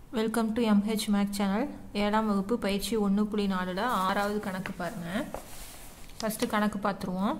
welcome to MH Mac channel ஏழாம் வகுப்பு பயிற்சி ஒன்று புள்ளி நாலில் ஆறாவது கணக்கு பாருங்கள் ஃபஸ்ட்டு கணக்கு பார்த்துருவோம்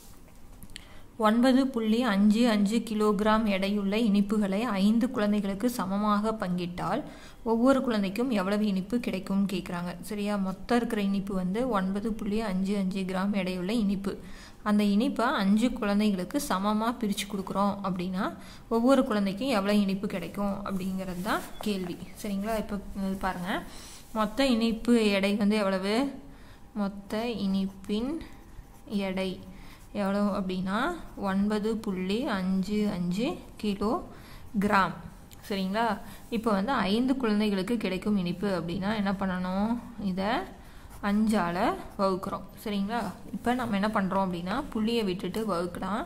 ஒன்பது புள்ளி அஞ்சு அஞ்சு கிலோகிராம் எடையுள்ள இனிப்புகளை ஐந்து குழந்தைகளுக்கு சமமாக பங்கிட்டால் ஒவ்வொரு குழந்தைக்கும் எவ்வளவு இனிப்பு கிடைக்கும்னு கேட்குறாங்க சரியா மொத்தம் இருக்கிற இனிப்பு வந்து ஒன்பது புள்ளி அஞ்சு அஞ்சு கிராம் எடையுள்ள இனிப்பு அந்த இனிப்பை அஞ்சு குழந்தைங்களுக்கு சமமாக பிரித்து கொடுக்குறோம் அப்படின்னா ஒவ்வொரு குழந்தைக்கும் எவ்வளோ இனிப்பு கிடைக்கும் அப்படிங்கிறது தான் கேள்வி சரிங்களா இப்போ பாருங்கள் மொத்த இனிப்பு எடை வந்து எவ்வளவு மொத்த இனிப்பின் எடை எவ்வளோ அப்படின்னா ஒன்பது புள்ளி அஞ்சு அஞ்சு கிலோ கிராம் சரிங்களா இப்போ வந்து ஐந்து குழந்தைகளுக்கு கிடைக்கும் இனிப்பு அப்படின்னா என்ன பண்ணணும் இதை அஞ்சால் வகுக்கிறோம் சரிங்களா இப்போ நம்ம என்ன பண்ணுறோம் அப்படின்னா புள்ளியை விட்டுட்டு வகுக்கலாம்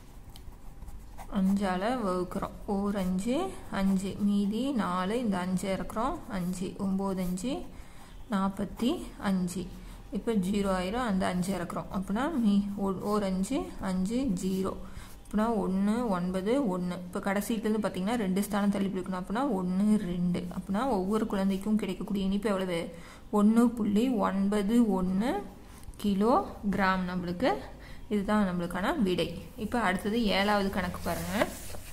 அஞ்சால் வகுக்கிறோம் ஓர் அஞ்சு அஞ்சு மீதி நாலு இந்த அஞ்சு இறக்குறோம் அஞ்சு ஒம்பது அஞ்சு நாற்பத்தி அஞ்சு இப்போ ஜீரோ ஆயிரும் அந்த அஞ்சு இறக்குறோம் அப்படின்னா மீ ஓர் அஞ்சு அஞ்சு ஜீரோ அப்படின்னா ஒன்று ஒன்பது ஒன்று இப்போ கடைசியிலேருந்து பார்த்தீங்கன்னா ரெண்டு ஸ்தானம் தள்ளி பிடிக்கணும் அப்படின்னா ஒன்று ரெண்டு அப்படின்னா ஒவ்வொரு குழந்தைக்கும் கிடைக்கக்கூடிய இனிப்பு எவ்வளவு ஒன்று புள்ளி ஒன்பது ஒன்று கிலோ கிராம் நம்மளுக்கு இதுதான் நம்மளுக்கான விடை இப்போ அடுத்தது ஏழாவது கணக்கு பாருங்கள்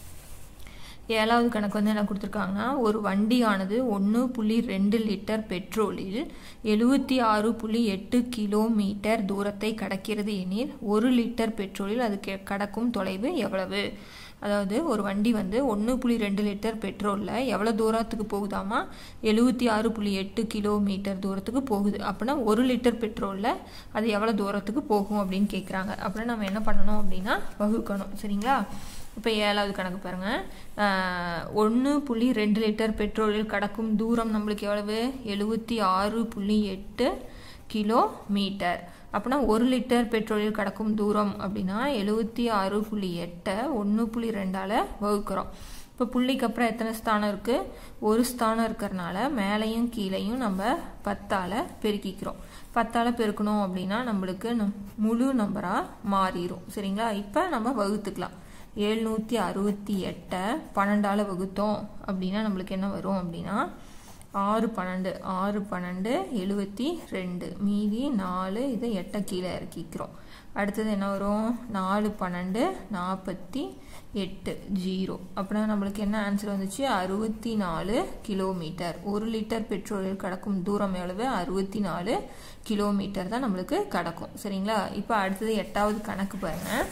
ஏழாவது கணக்கு வந்து என்ன கொடுத்துருக்காங்கன்னா ஒரு வண்டியானது ஒன்று புள்ளி ரெண்டு லிட்டர் பெட்ரோலில் எழுபத்தி ஆறு புள்ளி எட்டு கிலோமீட்டர் தூரத்தை கடக்கிறது எனில் ஒரு லிட்டர் பெட்ரோலில் அது கடக்கும் தொலைவு எவ்வளவு அதாவது ஒரு வண்டி வந்து ஒன்று புள்ளி ரெண்டு லிட்டர் பெட்ரோலில் எவ்வளோ தூரத்துக்கு போகுதாமா எழுபத்தி ஆறு புள்ளி எட்டு கிலோமீட்டர் தூரத்துக்கு போகுது அப்படின்னா ஒரு லிட்டர் பெட்ரோலில் அது எவ்வளோ தூரத்துக்கு போகும் அப்படின்னு கேட்குறாங்க அப்படின்னா நம்ம என்ன பண்ணணும் அப்படின்னா வகுக்கணும் சரிங்களா இப்போ ஏழாவது கணக்கு பாருங்கள் ஒன்று புள்ளி ரெண்டு லிட்டர் பெட்ரோலில் கடக்கும் தூரம் நம்மளுக்கு எவ்வளவு எழுபத்தி ஆறு புள்ளி எட்டு கிலோ மீட்டர் அப்படின்னா ஒரு லிட்டர் பெட்ரோலில் கடக்கும் தூரம் அப்படின்னா எழுபத்தி ஆறு புள்ளி எட்டை ஒன்று புள்ளி ரெண்டால் வகுக்கிறோம் இப்போ புள்ளிக்கு அப்புறம் எத்தனை ஸ்தானம் இருக்குது ஒரு ஸ்தானம் இருக்கிறனால மேலேயும் கீழேயும் நம்ம பத்தால் பெருக்கிக்கிறோம் பத்தால் பெருக்கணும் அப்படின்னா நம்மளுக்கு முழு நம்பராக மாறிடும் சரிங்களா இப்போ நம்ம வகுத்துக்கலாம் எழுநூற்றி அறுபத்தி எட்டை பன்னெண்டால் வகுத்தோம் அப்படின்னா நம்மளுக்கு என்ன வரும் அப்படின்னா ஆறு பன்னெண்டு ஆறு பன்னெண்டு எழுபத்தி ரெண்டு மீதி நாலு இதை எட்டை கீழே இறக்கிக்கிறோம் அடுத்தது என்ன வரும் நாலு பன்னெண்டு நாற்பத்தி எட்டு ஜீரோ அப்படின்னா நம்மளுக்கு என்ன ஆன்சர் வந்துச்சு அறுபத்தி நாலு கிலோமீட்டர் ஒரு லிட்டர் பெட்ரோலில் கடக்கும் தூரம் எவ்வளவு அறுபத்தி நாலு கிலோமீட்டர் தான் நம்மளுக்கு கடக்கும் சரிங்களா இப்போ அடுத்தது எட்டாவது கணக்கு பாருங்கள்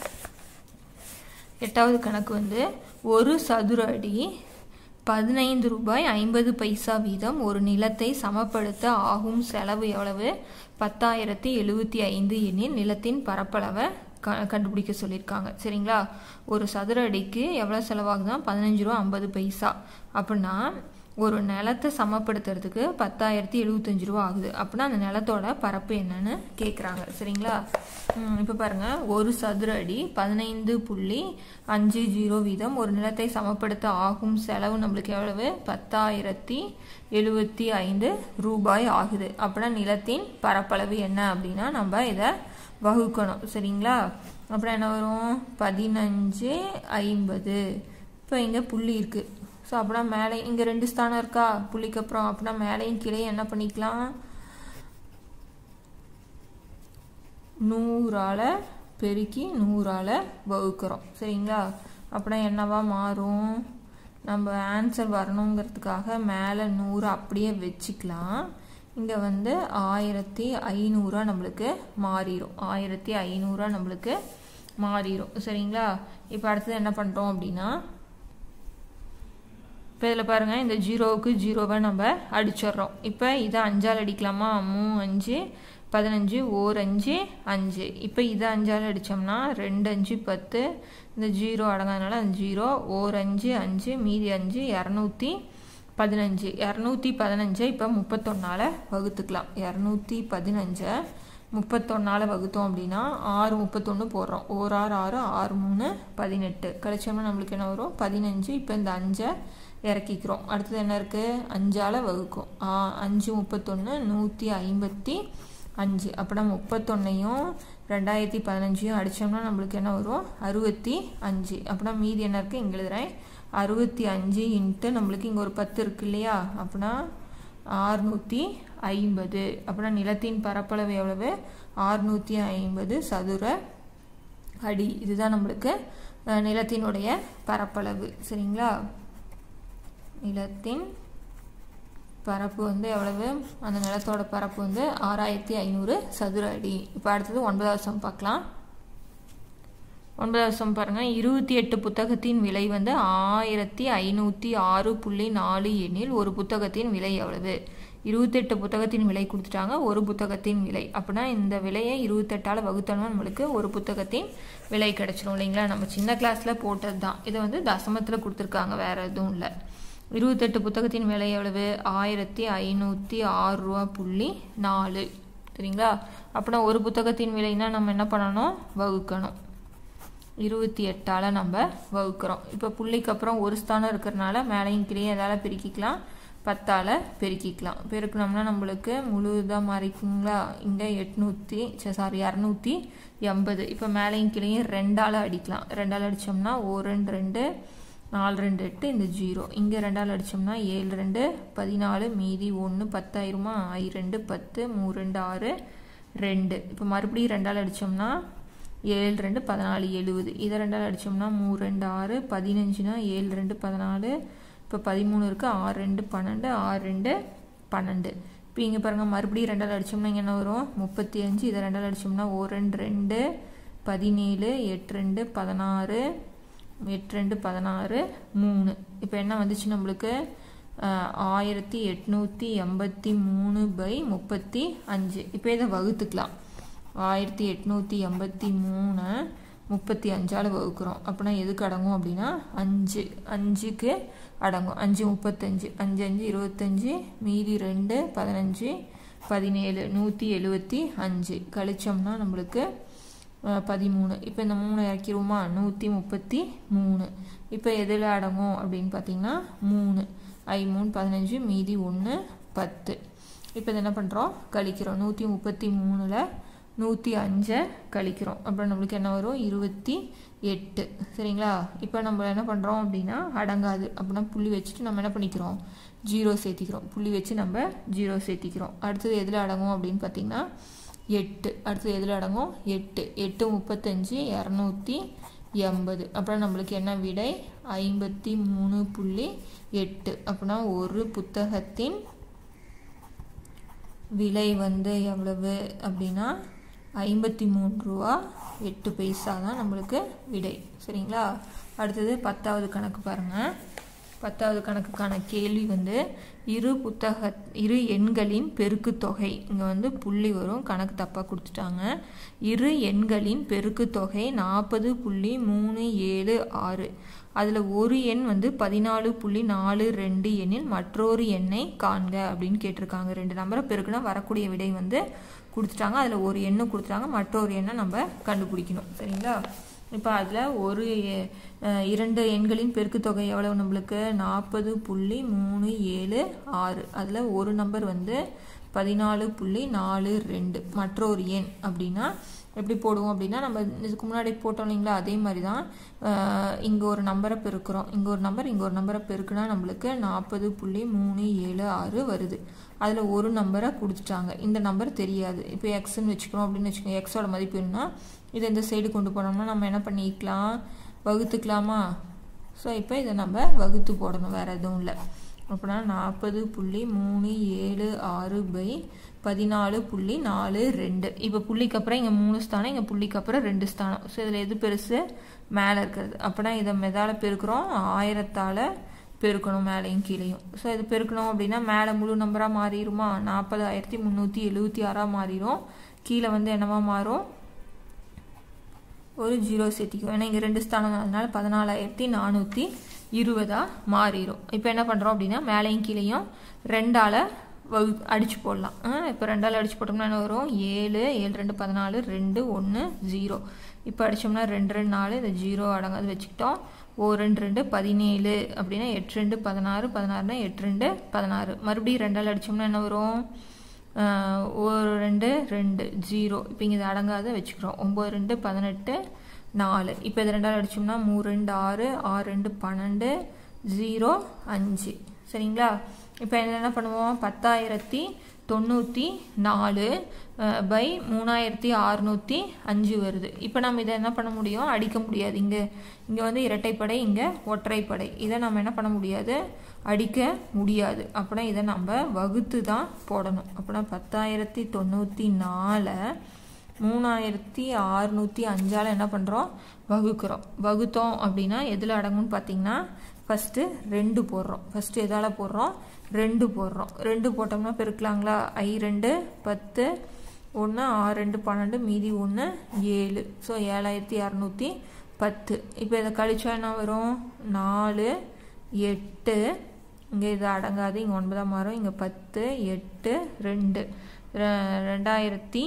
எட்டாவது கணக்கு வந்து ஒரு சதுர அடி பதினைந்து ரூபாய் ஐம்பது பைசா வீதம் ஒரு நிலத்தை சமப்படுத்த ஆகும் செலவு எவ்வளவு பத்தாயிரத்தி எழுபத்தி ஐந்து எண்ணில் நிலத்தின் பரப்பளவை க கண்டுபிடிக்க சொல்லியிருக்காங்க சரிங்களா ஒரு சதுர அடிக்கு எவ்வளோ செலவாகுதுன்னா பதினஞ்சு ரூபா ஐம்பது பைசா அப்படின்னா ஒரு நிலத்தை சமப்படுத்துறதுக்கு பத்தாயிரத்தி எழுபத்தஞ்சு ரூபா ஆகுது அப்படின்னா அந்த நிலத்தோட பரப்பு என்னன்னு கேட்குறாங்க சரிங்களா இப்போ பாருங்கள் ஒரு சதுர அடி பதினைந்து புள்ளி அஞ்சு ஜீரோ வீதம் ஒரு நிலத்தை சமப்படுத்த ஆகும் செலவு நம்மளுக்கு எவ்வளவு பத்தாயிரத்தி எழுபத்தி ஐந்து ரூபாய் ஆகுது அப்படின்னா நிலத்தின் பரப்பளவு என்ன அப்படின்னா நம்ம இதை வகுக்கணும் சரிங்களா அப்புறம் என்ன வரும் பதினஞ்சு ஐம்பது இப்போ இங்கே புள்ளி இருக்குது ஸோ அப்படின்னா மேலே இங்கே ரெண்டு ஸ்தானம் இருக்கா புள்ளிக்கு அப்புறம் அப்படின்னா மேலேயும் கீழே என்ன பண்ணிக்கலாம் நூறால் பெருக்கி நூறால் வகுக்கிறோம் சரிங்களா அப்படின்னா என்னவா மாறும் நம்ம ஆன்சர் வரணுங்கிறதுக்காக மேலே நூறு அப்படியே வச்சுக்கலாம் இங்கே வந்து ஆயிரத்தி ஐநூறுரூவா நம்மளுக்கு மாறிடும் ஆயிரத்தி ஐநூறுரூவா நம்மளுக்கு மாறிடும் சரிங்களா இப்போ அடுத்தது என்ன பண்ணுறோம் அப்படின்னா இப்போ இதில் பாருங்கள் இந்த ஜீரோவுக்கு ஜீரோவை நம்ம அடிச்சிட்றோம் இப்போ இதை அஞ்சால் அடிக்கலாமா மூ அஞ்சு பதினஞ்சு ஓர் அஞ்சு அஞ்சு இப்போ இதை அஞ்சால் அடித்தோம்னா ரெண்டு அஞ்சு பத்து இந்த ஜீரோ அடங்காதனால அந்த ஜீரோ ஓர் அஞ்சு அஞ்சு மீதி அஞ்சு இரநூத்தி பதினஞ்சு இரநூத்தி பதினஞ்சை இப்போ முப்பத்தொன்னால் வகுத்துக்கலாம் இரநூத்தி பதினஞ்சை முப்பத்தொன்னால் வகுத்தோம் அப்படின்னா ஆறு முப்பத்தொன்று போடுறோம் ஓர் ஆறு ஆறு ஆறு மூணு பதினெட்டு கழிச்சோம்னா நம்மளுக்கு என்ன வரும் பதினஞ்சு இப்போ இந்த அஞ்சை இறக்கிக்கிறோம் அடுத்தது என்ன இருக்குது அஞ்சால் வகுக்கும் அஞ்சு முப்பத்தொன்று நூற்றி ஐம்பத்தி அஞ்சு அப்படின்னா முப்பத்தொன்னையும் ரெண்டாயிரத்தி பதினஞ்சையும் அடித்தோம்னா நம்மளுக்கு என்ன வரும் அறுபத்தி அஞ்சு அப்படின்னா மீதி என்ன இருக்குது இங்கே எழுதுறேன் அறுபத்தி அஞ்சு இன்ட்டு நம்மளுக்கு இங்கே ஒரு பத்து இருக்கு இல்லையா அப்படின்னா ஆறுநூற்றி ஐம்பது அப்படின்னா நிலத்தின் பரப்பளவு எவ்வளவு ஆறுநூற்றி ஐம்பது சதுர அடி இதுதான் நம்மளுக்கு நிலத்தினுடைய பரப்பளவு சரிங்களா நிலத்தின் பரப்பு வந்து எவ்வளவு அந்த நிலத்தோட பரப்பு வந்து ஆறாயிரத்தி ஐநூறு சதுர அடி இப்போ அடுத்தது ஒன்பதாவது சம் பார்க்கலாம் ஒன்பதாவது சம் பாருங்கள் இருபத்தி எட்டு புத்தகத்தின் விலை வந்து ஆயிரத்தி ஐநூற்றி ஆறு புள்ளி நாலு எண்ணில் ஒரு புத்தகத்தின் விலை எவ்வளவு இருபத்தெட்டு புத்தகத்தின் விலை கொடுத்துட்டாங்க ஒரு புத்தகத்தின் விலை அப்படின்னா இந்த விலையை இருபத்தெட்டால் வகுத்தோம்னா நம்மளுக்கு ஒரு புத்தகத்தின் விலை கிடச்சிரும் இல்லைங்களா நம்ம சின்ன கிளாஸில் போட்டது தான் இதை வந்து தசமத்தில் கொடுத்துருக்காங்க வேறு எதுவும் இல்லை இருபத்தெட்டு புத்தகத்தின் விலை எவ்வளவு ஆயிரத்தி ஐநூற்றி ஆறு ரூபா புள்ளி நாலு சரிங்களா அப்படின்னா ஒரு புத்தகத்தின் விலைனா நம்ம என்ன பண்ணணும் வகுக்கணும் இருபத்தி எட்டால் நம்ம வகுக்கிறோம் இப்போ புள்ளிக்கு அப்புறம் ஒரு ஸ்தானம் இருக்கிறனால மேலையும் கீழே எதால் பெருக்கிக்கலாம் பத்தால் பெருக்கிக்கலாம் பெருக்கணும்னா நம்மளுக்கு முழு இதாக மாறிக்குங்களா இங்கே எட்நூற்றி சாரி இரநூத்தி எண்பது இப்போ மேலையும் கீழேயும் ரெண்டால் அடிக்கலாம் ரெண்டால் அடித்தோம்னா ஓ ரெண்டு ரெண்டு நாலு ரெண்டு எட்டு இந்த ஜீரோ இங்கே ரெண்டால் அடித்தோம்னா ஏழு ரெண்டு பதினாலு மீதி ஒன்று பத்தாயிரமா ஐ ரெண்டு பத்து மூ ரெண்டு ஆறு ரெண்டு இப்போ மறுபடியும் ரெண்டால் அடித்தோம்னா ஏழு ரெண்டு பதினாலு எழுபது இதை ரெண்டால் அடித்தோம்னா மூ ரெண்டு ஆறு பதினஞ்சுனா ஏழு ரெண்டு பதினாலு இப்போ பதிமூணு இருக்குது ஆறு ரெண்டு பன்னெண்டு ஆறு ரெண்டு பன்னெண்டு இப்போ இங்கே பாருங்கள் மறுபடியும் ரெண்டால் அடித்தோம்னா இங்கே என்ன வரும் முப்பத்தி அஞ்சு இதை ரெண்டால் அடித்தோம்னா ஒரு ரெண்டு ரெண்டு பதினேழு எட்டு ரெண்டு பதினாறு எட்டு ரெண்டு பதினாறு மூணு இப்போ என்ன வந்துச்சு நம்மளுக்கு ஆயிரத்தி எட்நூற்றி எண்பத்தி மூணு பை முப்பத்தி அஞ்சு இப்போ இதை வகுத்துக்கலாம் ஆயிரத்தி எட்நூற்றி எண்பத்தி மூணு முப்பத்தி அஞ்சால் வகுக்கிறோம் அப்படின்னா எதுக்கு அடங்கும் அப்படின்னா அஞ்சு அஞ்சுக்கு அடங்கும் அஞ்சு முப்பத்தஞ்சு அஞ்சு அஞ்சு இருபத்தஞ்சி மீதி ரெண்டு பதினஞ்சு பதினேழு நூற்றி எழுபத்தி அஞ்சு கழிச்சோம்னா நம்மளுக்கு பதிமூணு இப்போ இந்த மூணு இறக்கிடுவோமா நூற்றி முப்பத்தி மூணு இப்போ எதில் அடங்கும் அப்படின்னு பார்த்தீங்கன்னா மூணு ஐ மூணு பதினஞ்சு மீதி ஒன்று பத்து இப்போ இது என்ன பண்ணுறோம் கழிக்கிறோம் நூற்றி முப்பத்தி மூணில் நூற்றி அஞ்சை கழிக்கிறோம் அப்புறம் நம்மளுக்கு என்ன வரும் இருபத்தி எட்டு சரிங்களா இப்போ நம்ம என்ன பண்ணுறோம் அப்படின்னா அடங்காது அப்படின்னா புள்ளி வச்சுட்டு நம்ம என்ன பண்ணிக்கிறோம் ஜீரோ சேர்த்திக்கிறோம் புள்ளி வச்சு நம்ம ஜீரோ சேர்த்திக்கிறோம் அடுத்தது எதில் அடங்கும் அப்படின்னு பார்த்தீங்கன்னா எட்டு அடுத்தது எதில் அடங்கும் எட்டு எட்டு முப்பத்தஞ்சு இரநூத்தி எண்பது அப்புறம் நம்மளுக்கு என்ன விடை ஐம்பத்தி மூணு புள்ளி எட்டு அப்படின்னா ஒரு புத்தகத்தின் விலை வந்து எவ்வளவு அப்படின்னா ஐம்பத்தி மூணு ரூபா எட்டு பைசா தான் நம்மளுக்கு விடை சரிங்களா அடுத்தது பத்தாவது கணக்கு பாருங்கள் பத்தாவது கணக்குக்கான கேள்வி வந்து இரு புத்தக இரு எண்களின் பெருக்கு தொகை இங்கே வந்து புள்ளி வரும் கணக்கு தப்பாக கொடுத்துட்டாங்க இரு எண்களின் பெருக்கு தொகை நாற்பது புள்ளி மூணு ஏழு ஆறு அதில் ஒரு எண் வந்து பதினாலு புள்ளி நாலு ரெண்டு எண்ணில் மற்றொரு எண்ணை காண்க அப்படின்னு கேட்டிருக்காங்க ரெண்டு நம்பரை பெருக்குனா வரக்கூடிய விடை வந்து கொடுத்துட்டாங்க அதில் ஒரு எண்ணு கொடுத்துட்டாங்க மற்றொரு எண்ணை நம்ம கண்டுபிடிக்கணும் சரிங்களா இப்போ அதில் ஒரு இரண்டு எண்களின் பெருக்குத்தொகை எவ்வளவு நம்மளுக்கு நாற்பது புள்ளி மூணு ஏழு ஆறு அதில் ஒரு நம்பர் வந்து பதினாலு புள்ளி நாலு ரெண்டு மற்றொரு எண் அப்படின்னா எப்படி போடுவோம் அப்படின்னா நம்ம இதுக்கு முன்னாடி போட்டோம் இல்லைங்களா அதே மாதிரி தான் இங்கே ஒரு நம்பரை பெருக்கிறோம் இங்கே ஒரு நம்பர் இங்கே ஒரு நம்பரை பெருக்குனா நம்மளுக்கு நாற்பது புள்ளி மூணு ஏழு ஆறு வருது அதில் ஒரு நம்பரை கொடுத்துட்டாங்க இந்த நம்பர் தெரியாது இப்போ எக்ஸ்ன்னு வச்சுக்கிறோம் அப்படின்னு வச்சுக்கோங்க எக்ஸோட மதிப்பு என்ன இதை இந்த சைடு கொண்டு போனோம்னா நம்ம என்ன பண்ணிக்கலாம் வகுத்துக்கலாமா ஸோ இப்போ இதை நம்ம வகுத்து போடணும் வேறு எதுவும் இல்லை அப்படின்னா நாற்பது புள்ளி மூணு ஏழு ஆறு பை பதினாலு புள்ளி நாலு ரெண்டு இப்போ புள்ளிக்கு அப்புறம் இங்கே மூணு ஸ்தானம் இங்கே புள்ளிக்கு அப்புறம் ரெண்டு ஸ்தானம் ஸோ இதில் எது பெருசு மேலே இருக்கிறது அப்படின்னா இதை மெதால் பெருக்கிறோம் ஆயிரத்தால் பெருக்கணும் மேலேயும் கீழேயும் ஸோ இது பெருக்கணும் அப்படின்னா மேலே முழு நம்பராக மாறிடுமா நாற்பதாயிரத்தி முந்நூற்றி எழுபத்தி ஆறாக மாறிடும் கீழே வந்து என்னவா மாறும் ஒரு ஜீரோ சேர்த்திக்கும் ஏன்னா இங்கே ரெண்டு ஸ்தானம் அதனால பதினாலாயிரத்தி நானூற்றி இருபதாக மாறிடும் இப்போ என்ன பண்ணுறோம் அப்படின்னா மேலேயும் கீழேயும் ரெண்டால் வகு அடித்து போடலாம் இப்போ ரெண்டால் அடித்து போட்டோம்னா என்ன வரும் ஏழு ஏழு ரெண்டு பதினாலு ரெண்டு ஒன்று ஜீரோ இப்போ அடித்தோம்னா ரெண்டு ரெண்டு நாலு இந்த ஜீரோ அடங்காது வச்சுக்கிட்டோம் ஓ ரெண்டு ரெண்டு பதினேழு அப்படின்னா எட்டு ரெண்டு பதினாறு பதினாறுனா எட்டு ரெண்டு பதினாறு மறுபடியும் ரெண்டால் அடித்தோம்னா என்ன வரும் ஒரு ரெண்டு ரெண்டு ஜீரோ இப்போ இங்கே இது அடங்காத வச்சுக்கிறோம் ஒம்பது ரெண்டு பதினெட்டு நாலு இப்போ இது ரெண்டால் அடித்தோம்னா மூணு ரெண்டு ஆறு ஆறு ரெண்டு பன்னெண்டு ஜீரோ அஞ்சு சரிங்களா இப்போ என்ன பண்ணுவோம் பத்தாயிரத்தி தொண்ணூற்றி நாலு பை மூணாயிரத்தி அறுநூற்றி அஞ்சு வருது இப்போ நம்ம இதை என்ன பண்ண முடியும் அடிக்க முடியாது இங்கே இங்கே வந்து இரட்டைப்படை இங்கே ஒற்றைப்படை இதை நம்ம என்ன பண்ண முடியாது அடிக்க முடியாது அப்படின்னா இதை நம்ம வகுத்து தான் போடணும் அப்படின்னா பத்தாயிரத்தி தொண்ணூற்றி நாலை மூணாயிரத்தி அறுநூற்றி அஞ்சால் என்ன பண்ணுறோம் வகுக்கிறோம் வகுத்தோம் அப்படின்னா எதில் அடங்கும்னு பார்த்தீங்கன்னா ஃபஸ்ட்டு ரெண்டு போடுறோம் ஃபஸ்ட்டு எதால் போடுறோம் ரெண்டு போடுறோம் ரெண்டு போட்டோம்னா பெருக்கலாங்களா ஐ ரெண்டு பத்து ஒன்று ஆறு ரெண்டு பன்னெண்டு மீதி ஒன்று ஏழு ஸோ ஏழாயிரத்தி இரநூத்தி பத்து இப்போ இதை கழிச்சா என்ன வரும் நாலு எட்டு இங்கே இது அடங்காது இங்கே ஒன்பதாம் மாறும் இங்கே பத்து எட்டு ரெண்டு ரெண்டாயிரத்தி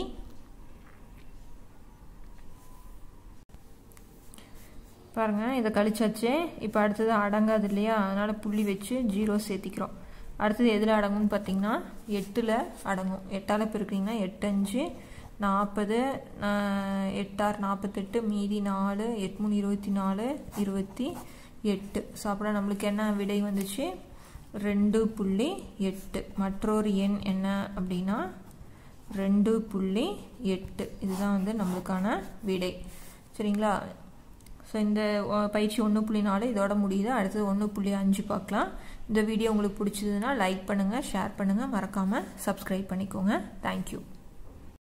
பாருங்கள் இதை கழிச்சாச்சு இப்போ அடுத்தது அடங்காது இல்லையா அதனால் புள்ளி வச்சு ஜீரோ சேர்த்திக்கிறோம் அடுத்தது எதில் அடங்கும்னு பார்த்தீங்கன்னா எட்டில் அடங்கும் எட்டால் பெருக்கிங்கன்னா எட்டஞ்சு நாற்பது எட்டாறு நாற்பத்தெட்டு மீதி நாலு எட்டு மூணு இருபத்தி நாலு இருபத்தி எட்டு ஸோ அப்புறம் நம்மளுக்கு என்ன விடை வந்துச்சு ரெண்டு புள்ளி எட்டு மற்றொரு எண் என்ன அப்படின்னா ரெண்டு புள்ளி எட்டு இதுதான் வந்து நம்மளுக்கான விடை சரிங்களா ஸோ இந்த பயிற்சி ஒன்று புள்ளி நாலு இதோட முடியுது அடுத்தது ஒன்று புள்ளி அஞ்சு பார்க்கலாம் இந்த வீடியோ உங்களுக்கு பிடிச்சதுன்னா லைக் பண்ணுங்கள் ஷேர் பண்ணுங்கள் மறக்காமல் சப்ஸ்கிரைப் பண்ணிக்கோங்க தேங்க்யூ